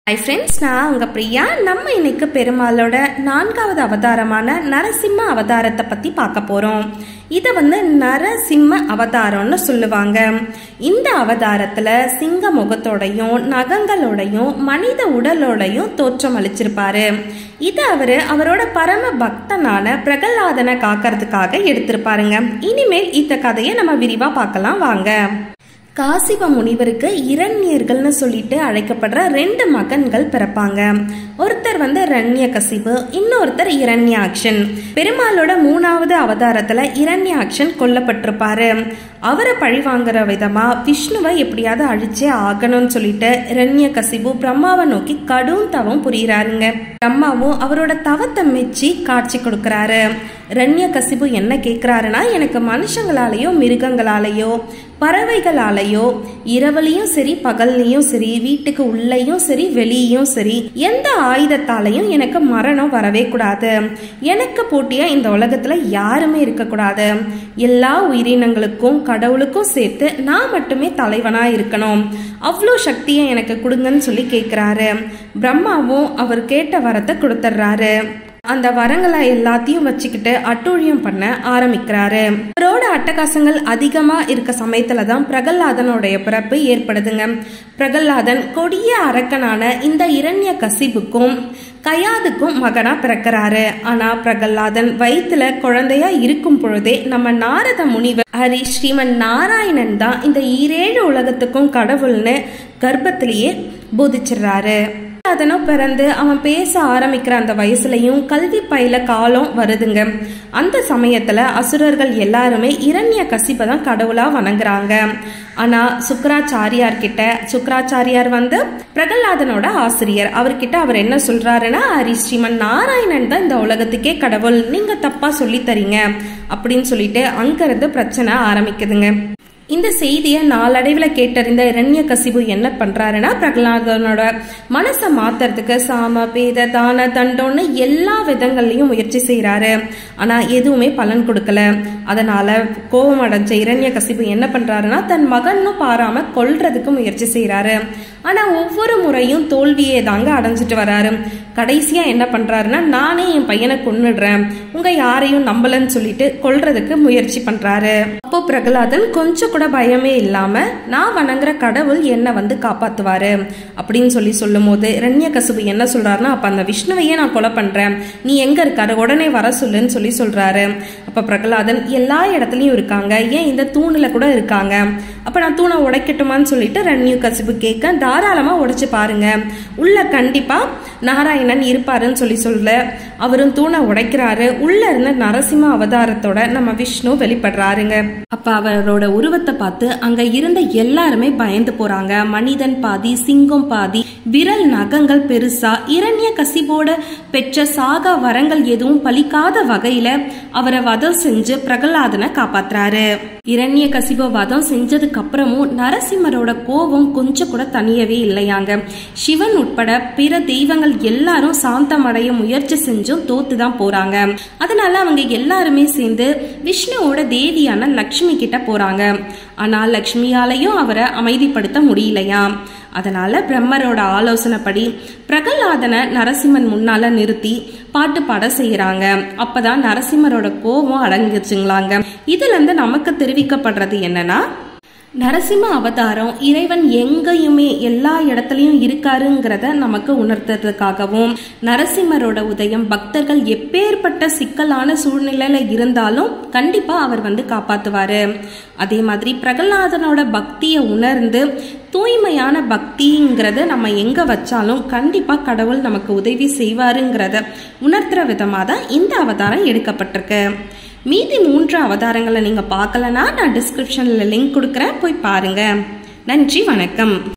hi friends நான் உங்க பிரியா நம்ம இன்னைக்கு பெருமாளோட நான்காவது அவதாரமான நரசிம்ம அவதாரத்தை பத்தி பார்க்க போறோம் இதை வந்து நரசிம்ம அவதாரம்னு சொல்லுவாங்க இந்த அவதாரத்துல சிங்க முகத்தோடையும் நகங்களோடையும் மனித உடலோடையும் தோற்றம் அளிச்சிருப்பாரு இது அவரு அவரோட பரம பக்தனான பிரகலாதனை காக்கிறதுக்காக எடுத்திருப்பாருங்க இனிமேல் இந்த கதையை நம்ம விரிவா பார்க்கலாம் வாங்க காசிப முனிவருக்கு இரண்யர்கள்னு சொல்லிட்டு அழைக்கப்படுற ரெண்டு மகன்கள் பிறப்பாங்க ஒருத்தர் வந்து ரண்ய கசிபு இன்னொருத்தர் இரண்யாக்ஷன் பெருமாளோட மூணாவது அவதாரத்துல இரண்யாக்ஷன் கொல்லப்பட்டிருப்பாரு அவரை பழிவாங்குற விதமா விஷ்ணுவை எப்படியாவது அழிச்சே ஆகணும்னு சொல்லிட்டு இரண்ய கசிபு பிரம்மாவை நோக்கி கடும் தவம் புரியுறாருங்க பிரம்மாவும் அவரோட தவத்தை மெச்சி காட்சி கொடுக்கறாரு ரண்ய கசிபு என்ன கேட்கிறாருன்னா எனக்கு மனுஷங்களாலேயோ மிருகங்களாலேயோ பறவைகளாலேயோ இரவுலையும் சரி பகல்லையும் சரி வீட்டுக்கு உள்ளேயும் சரி வெளியும் சரி எந்த ஆயுதத்தாலையும் எனக்கு மரணம் வரவே கூடாது எனக்கு போட்டியா இந்த உலகத்துல யாருமே இருக்கக்கூடாது எல்லா உயிரினங்களுக்கும் கடவுளுக்கும் சேர்த்து நான் மட்டுமே தலைவனா இருக்கணும் அவ்வளோ சக்தியை எனக்கு கொடுங்கன்னு சொல்லி கேட்குறாரு பிரம்மாவும் அவர் கேட்ட வரத்தை கொடுத்துட்றாரு அந்த வரங்களை எல்லாத்தையும் வச்சுக்கிட்டு அட்டூழியம் பண்ண ஆரம்பிக்கிறாரு அவரோட அட்டகாசங்கள் அதிகமா இருக்க சமயத்துல தான் பிரகல்லாதனுடைய பிறப்பு ஏற்படுதுங்க பிரகல்லாதன் கொடிய அரக்கனான இந்த இரண்ய கசிபுக்கும் கயாதுக்கும் மகனா பிறக்கிறாரு ஆனா பிரகல்லாதன் வயிற்றுல குழந்தையா இருக்கும் பொழுதே நம்ம நாரத முனிவர் ஹரி ஸ்ரீமன் நாராயணன் தான் இந்த ஈரேழு உலகத்துக்கும் கடவுள்னு கர்ப்பத்திலேயே போதிச்சிடுறாரு அதனும் பிறந்து அவன் பேச ஆரம்பிக்கிற அந்த வயசுலயும் கல்வி பயில காலம் வருதுங்க அந்த சமயத்துல அசுரர்கள் எல்லாருமே இரண்ய கசிப்பை தான் கடவுளா வணங்குறாங்க ஆனா சுக்கராச்சாரியார் கிட்ட சுக்கராச்சாரியார் வந்து பிரகலாதனோட ஆசிரியர் அவர்கிட்ட அவர் என்ன சொல்றாருன்னா ஹரி ஸ்ரீமன் நாராயணன் தான் இந்த உலகத்துக்கே கடவுள் நீங்க தப்பா சொல்லி தரீங்க அப்படின்னு சொல்லிட்டு அங்கிருந்து பிரச்சனை ஆரம்பிக்குதுங்க இந்த செய்தியை நாளடைவில் கேட்டறிந்த இரண்ய கசிபு என்ன பண்றாருன்னா பிரகலாதனோட மனசை மாத்துறதுக்கு சாம பேத தான தண்டோன்னு எல்லா விதங்கள்லையும் முயற்சி செய்யறாரு ஆனா எதுவுமே பலன் கொடுக்கல அதனால கோபம் அடைஞ்ச இரண்ய கசிபு என்ன பண்றாருன்னா தன் மகனும் பாராம கொல்றதுக்கு முயற்சி செய்யறாரு ஆனா ஒவ்வொரு முறையும் தோல்வியே தாங்க அடைஞ்சிட்டு வராரு கடைசியா என்ன பண்றாருன்னா நானே என் பையனை கொன்னுடுறேன் உங்க யாரையும் நம்பலன்னு சொல்லிட்டு கொல்றதுக்கு முயற்சி பண்றாரு அப்போ பிரகலாதன் கொஞ்சம் கூட பயமே இல்லாம நான் வணங்குற கடவுள் என்ன வந்து காப்பாத்துவாரு அப்படின்னு சொல்லி சொல்லும் போது ரண்ய கசுபு என்ன சொல்றாருன்னா அப்ப அந்த விஷ்ணுவையே நான் கொலை பண்றேன் நீ எங்க இருக்காரு உடனே வர சொல்லுன்னு சொல்லி சொல்றாரு அப்ப பிரகலாதன் எல்லா இடத்துலயும் இருக்காங்க ஏன் இந்த தூணுல கூட இருக்காங்க அப்ப நான் தூணை உடைக்கட்டுமான்னு சொல்லிட்டு ரண்ய கசிபு கேட்க தாராளமா உடைச்சு பாருங்க உள்ள கண்டிப்பா நாராயணன் இருப்பாருன்னு சொல்லி சொல்ல அவரும் தூணை உடைக்கிறாரு உள்ள இருந்த நரசிம்ம அவதாரத்தோட நம்ம விஷ்ணு வெளிப்படுறாருங்க அப்ப அவரோட உருவத்தை பார்த்து அங்க இருந்த எல்லாருமே பயந்து போறாங்க மனிதன் பாதி சிங்கம் பாதி விரல் நகங்கள் பெருசா இரண்ய கசிபோட பெற்ற சாகா வரங்கள் எதுவும் பலிக்காத வகையில அவரை வதம் செஞ்சு பிரகலாதனை காப்பாத்துறாரு இரண்ய கசிப வதம் செஞ்சதுக்கு அப்புறமும் நரசிம்மரோட கோபம் கொஞ்சம் கூட தனியவே இல்லையாங்க சிவன் உட்பட பிற தெய்வங்கள் எல்லாரும் சாந்தமடைய முயற்சி செஞ்சும் தோத்து தான் போறாங்க அதனால அவங்க எல்லாருமே சேர்ந்து விஷ்ணுவோட தேவியான லக்ஷ்மி கிட்ட போறாங்க ஆனா லக்ஷ்மியாலையும் அவரை அமைதிப்படுத்த முடியலையா அதனால பிரம்மரோட ஆலோசனைப்படி பிரகலாதனை நரசிம்மன் முன்னால நிறுத்தி பாட்டு பாட செய்யறாங்க அப்பதான் நரசிம்மரோட கோபம் அடங்கிருச்சுங்களாங்க இதுல இருந்து நமக்கு தெரிவிக்கப்படுறது என்னன்னா நரசிம்ம அவதாரம் இறைவன் எங்கேயுமே எல்லா இடத்துலையும் இருக்காருங்கிறத நமக்கு உணர்த்துறதுக்காகவும் நரசிம்மரோட உதயம் பக்தர்கள் எப்பேற்பட்ட சிக்கலான சூழ்நிலையில இருந்தாலும் கண்டிப்பா அவர் வந்து காப்பாத்துவாரு அதே மாதிரி பிரகலாதனோட பக்தியை உணர்ந்து தூய்மையான பக்திங்கிறத நம்ம எங்க வச்சாலும் கண்டிப்பா கடவுள் நமக்கு உதவி செய்வாருங்கிறத உணர்த்துற விதமாக தான் இந்த அவதாரம் எடுக்கப்பட்டிருக்கு மீதி மூன்று அவதாரங்களை நீங்கள் பார்க்கலனா நான் டிஸ்கிரிப்ஷனில் லிங்க் கொடுக்குறேன் போய் பாருங்க நன்றி வணக்கம்